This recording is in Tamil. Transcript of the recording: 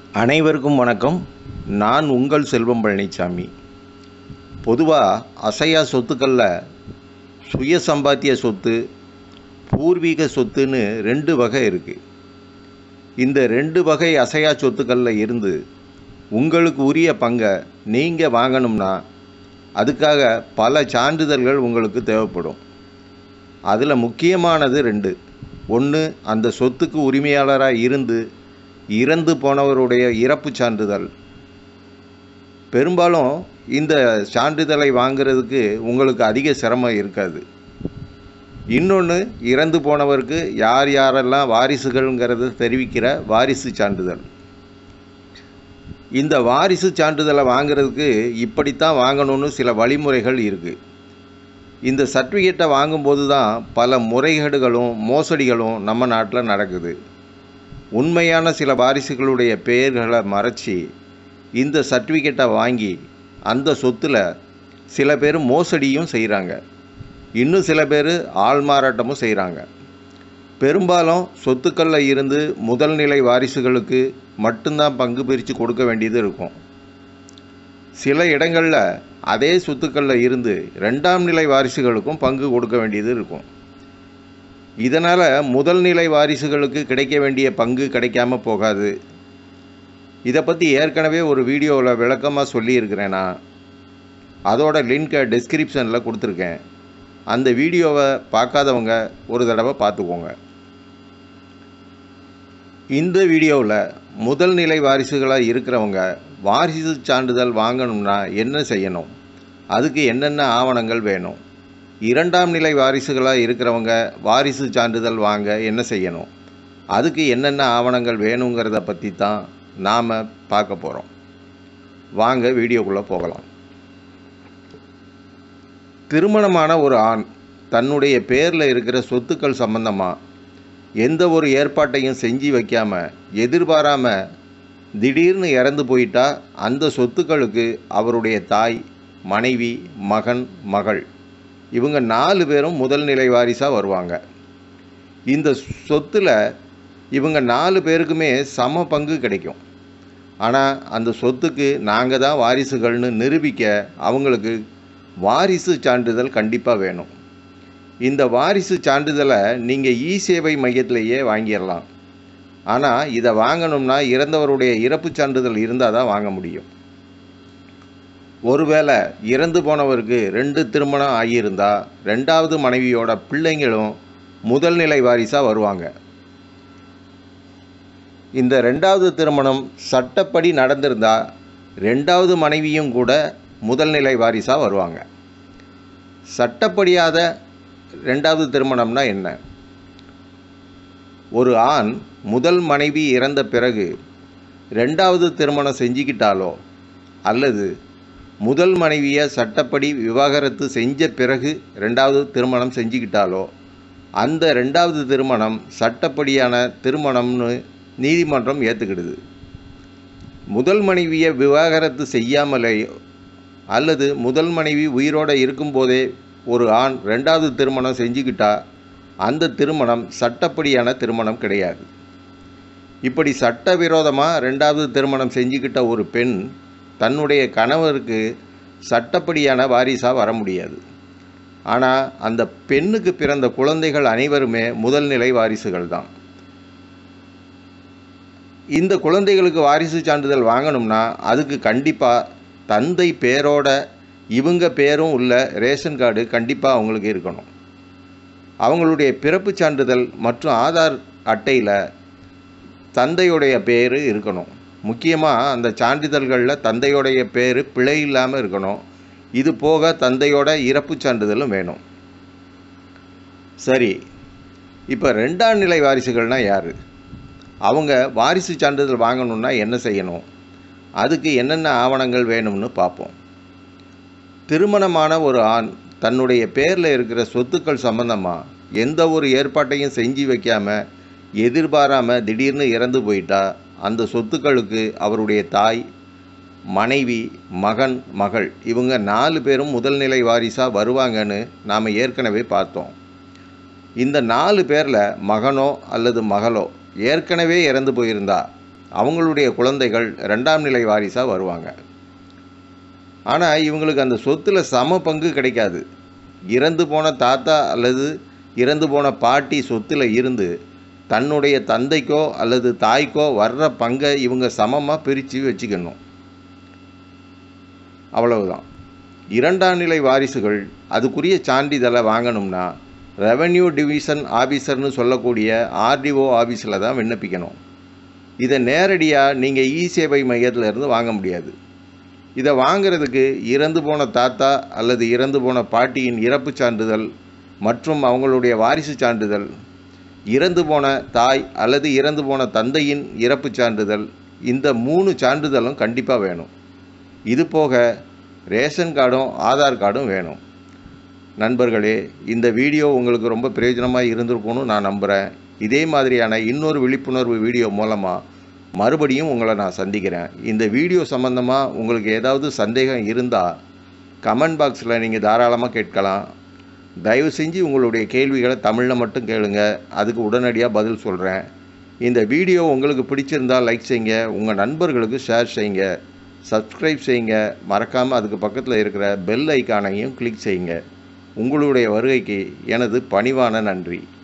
அனைவருக்கும் வணக்கம் நான் உங்கள் செல்வம் பழனிசாமி பொதுவாக அசையா சொத்துக்களில் சுய சம்பாத்திய சொத்து பூர்வீக சொத்துன்னு ரெண்டு வகை இருக்குது இந்த ரெண்டு வகை அசையா சொத்துக்களில் இருந்து உங்களுக்கு உரிய பங்கை நீங்கள் வாங்கணும்னா அதுக்காக பல சான்றிதழ்கள் உங்களுக்கு தேவைப்படும் அதில் முக்கியமானது ரெண்டு ஒன்று அந்த சொத்துக்கு உரிமையாளராக இருந்து இறந்து போனவருடைய இறப்பு சான்றிதழ் பெரும்பாலும் இந்த சான்றிதழை வாங்குறதுக்கு உங்களுக்கு அதிக சிரமம் இருக்காது இன்னொன்று இறந்து போனவருக்கு யார் யாரெல்லாம் வாரிசுகள்ங்கிறத தெரிவிக்கிற வாரிசு சான்றிதழ் இந்த வாரிசு சான்றிதழை வாங்குறதுக்கு இப்படித்தான் வாங்கணும்னு சில வழிமுறைகள் இருக்குது இந்த சர்டிஃபிகேட்டை வாங்கும்போது தான் பல முறைகேடுகளும் மோசடிகளும் நம்ம நாட்டில் நடக்குது உண்மையான சில வாரிசுகளுடைய பெயர்களை மறைச்சி இந்த சர்டிஃபிகேட்டை வாங்கி அந்த சொத்தில் சில பேர் மோசடியும் செய்கிறாங்க இன்னும் சில பேர் ஆள்மாறாட்டமும் செய்கிறாங்க பெரும்பாலும் சொத்துக்களில் இருந்து முதல் நிலை வாரிசுகளுக்கு மட்டும்தான் பங்கு பிரித்து கொடுக்க வேண்டியது இருக்கும் சில இடங்களில் அதே சொத்துக்களில் இருந்து ரெண்டாம் நிலை வாரிசுகளுக்கும் பங்கு கொடுக்க வேண்டியது இருக்கும் இதனால் முதல் நிலை வாரிசுகளுக்கு கிடைக்க வேண்டிய பங்கு கிடைக்காம போகாது இதை பற்றி ஏற்கனவே ஒரு வீடியோவில் விளக்கமாக சொல்லியிருக்கிறேன் நான் அதோட லிங்க்கை டிஸ்கிரிப்ஷனில் கொடுத்துருக்கேன் அந்த வீடியோவை பார்க்காதவங்க ஒரு தடவை பார்த்துக்கோங்க இந்த வீடியோவில் முதல் நிலை வாரிசுகளாக இருக்கிறவங்க வாரிசு சான்றிதழ் வாங்கணும்னா என்ன செய்யணும் அதுக்கு என்னென்ன ஆவணங்கள் வேணும் இரண்டாம் நிலை வாரிசுகளாக இருக்கிறவங்க வாரிசு சான்றிதழ் வாங்க என்ன செய்யணும் அதுக்கு என்னென்ன ஆவணங்கள் வேணுங்கிறத பற்றி தான் நாம் பார்க்க போகிறோம் வாங்க வீடியோக்குள்ளே போகலாம் திருமணமான ஒரு ஆண் தன்னுடைய பேரில் இருக்கிற சொத்துக்கள் சம்பந்தமாக எந்த ஒரு ஏற்பாட்டையும் செஞ்சு வைக்காமல் எதிர்பாராமல் திடீர்னு இறந்து போயிட்டா அந்த சொத்துக்களுக்கு அவருடைய தாய் மனைவி மகன் மகள் இவங்க நாலு பேரும் முதல் நிலை வாரிசாக வருவாங்க இந்த சொத்தில் இவங்க நாலு பேருக்குமே சம பங்கு கிடைக்கும் ஆனால் அந்த சொத்துக்கு நாங்கள் தான் வாரிசுகள்னு நிரூபிக்க அவங்களுக்கு வாரிசு சான்றிதழ் கண்டிப்பாக வேணும் இந்த வாரிசு சான்றிதழை நீங்கள் இ சேவை மையத்திலேயே வாங்கிடலாம் ஆனால் இதை வாங்கணும்னா இறந்தவருடைய இறப்பு சான்றிதழ் இருந்தால் தான் வாங்க முடியும் ஒருவேளை இறந்து போனவருக்கு ரெண்டு திருமணம் ஆகியிருந்தா ரெண்டாவது மனைவியோட பிள்ளைங்களும் முதல் நிலை வாரிசாக வருவாங்க இந்த ரெண்டாவது திருமணம் சட்டப்படி நடந்திருந்தா ரெண்டாவது மனைவியும் கூட முதல் நிலை வாரிசாக வருவாங்க சட்டப்படியாத ரெண்டாவது திருமணம்னா என்ன ஒரு ஆண் முதல் மனைவி இறந்த பிறகு ரெண்டாவது திருமணம் செஞ்சுக்கிட்டாலோ அல்லது முதல் மனைவியை சட்டப்படி விவாகரத்து செஞ்ச பிறகு ரெண்டாவது திருமணம் செஞ்சுக்கிட்டாலோ அந்த ரெண்டாவது திருமணம் சட்டப்படியான திருமணம்னு நீதிமன்றம் ஏற்றுக்கிடுது முதல் மனைவியை விவாகரத்து செய்யாமலே அல்லது முதல் மனைவி உயிரோடு இருக்கும்போதே ஒரு ஆண் ரெண்டாவது திருமணம் செஞ்சுக்கிட்டா அந்த திருமணம் சட்டப்படியான திருமணம் கிடையாது இப்படி சட்டவிரோதமாக ரெண்டாவது திருமணம் செஞ்சுக்கிட்ட ஒரு பெண் தன்னுடைய கணவருக்கு சட்டப்படியான வாரிசாக வர முடியாது ஆனால் அந்த பெண்ணுக்கு பிறந்த குழந்தைகள் அனைவருமே முதல் நிலை வாரிசுகள் தான் இந்த குழந்தைகளுக்கு வாரிசு சான்றிதழ் வாங்கணும்னா அதுக்கு கண்டிப்பாக தந்தை பேரோட இவங்க பேரும் உள்ள ரேஷன் கார்டு கண்டிப்பாக அவங்களுக்கு இருக்கணும் அவங்களுடைய பிறப்பு சான்றிதழ் மற்றும் ஆதார் அட்டையில் தந்தையுடைய பேர் இருக்கணும் முக்கியமாக அந்த சான்றிதழ்களில் தந்தையுடைய பேர் பிழை இல்லாமல் இருக்கணும் இது போக தந்தையோட இறப்பு சான்றிதழும் வேணும் சரி இப்போ ரெண்டாம் நிலை வாரிசுகள்னால் யார் அவங்க வாரிசு சான்றிதழ் வாங்கணுன்னா என்ன செய்யணும் அதுக்கு என்னென்ன ஆவணங்கள் வேணும்னு பார்ப்போம் திருமணமான ஒரு ஆண் தன்னுடைய பேரில் இருக்கிற சொத்துக்கள் சம்பந்தமாக எந்த ஒரு ஏற்பாட்டையும் செஞ்சு வைக்காமல் எதிர்பாராமல் திடீர்னு இறந்து போயிட்டா அந்த சொத்துக்களுக்கு அவருடைய தாய் மனைவி மகன் மகள் இவங்க நாலு பேரும் முதல் நிலை வாரிசாக வருவாங்கன்னு நாம் ஏற்கனவே பார்த்தோம் இந்த நாலு பேரில் மகனோ அல்லது மகளோ ஏற்கனவே இறந்து போயிருந்தா அவங்களுடைய குழந்தைகள் ரெண்டாம் நிலை வாரிசாக வருவாங்க ஆனால் இவங்களுக்கு அந்த சொத்தில் சம பங்கு கிடைக்காது இறந்து போன தாத்தா அல்லது இறந்து போன பாட்டி சொத்தில் இருந்து தன்னுடைய தந்தைக்கோ அல்லது தாய்க்கோ வர்ற பங்கை இவங்க சமமாக பிரித்து வச்சுக்கணும் அவ்வளவுதான் இரண்டாம் நிலை வாரிசுகள் அதுக்குரிய சான்றிதழை வாங்கணும்னா ரெவென்யூ டிவிஷன் ஆஃபீஸர்னு சொல்லக்கூடிய ஆர்டிஓ ஆஃபீஸில் தான் விண்ணப்பிக்கணும் இதை நேரடியாக நீங்கள் இ சேவை மையத்தில் இருந்து வாங்க முடியாது இதை வாங்கிறதுக்கு இறந்து போன தாத்தா அல்லது இறந்து போன பாட்டியின் இறப்பு சான்றிதழ் மற்றும் அவங்களுடைய வாரிசு சான்றிதழ் இறந்து போன தாய் அல்லது இறந்து போன தந்தையின் இறப்பு சான்றிதழ் இந்த மூணு சான்றிதழும் கண்டிப்பாக வேணும் இது போக ரேஷன் கார்டும் ஆதார் கார்டும் வேணும் நண்பர்களே இந்த வீடியோ உங்களுக்கு ரொம்ப பிரயோஜனமாக இருந்திருக்கும்னு நான் நம்புகிறேன் இதே மாதிரியான இன்னொரு விழிப்புணர்வு வீடியோ மூலமாக மறுபடியும் உங்களை நான் சந்திக்கிறேன் இந்த வீடியோ சம்மந்தமாக உங்களுக்கு ஏதாவது சந்தேகம் இருந்தால் கமெண்ட் பாக்ஸில் நீங்கள் தாராளமாக கேட்கலாம் தயவு செஞ்சு உங்களுடைய கேள்விகளை தமிழில் மட்டும் கேளுங்க அதுக்கு உடனடியாக பதில் சொல்கிறேன் இந்த வீடியோ உங்களுக்கு பிடிச்சிருந்தால் லைக் செய்யுங்க உங்கள் நண்பர்களுக்கு ஷேர் செய்யுங்க சப்ஸ்கிரைப் செய்யுங்க மறக்காமல் அதுக்கு பக்கத்தில் இருக்கிற பெல் ஐக்கானையும் கிளிக் செய்யுங்க உங்களுடைய வருகைக்கு எனது பணிவான நன்றி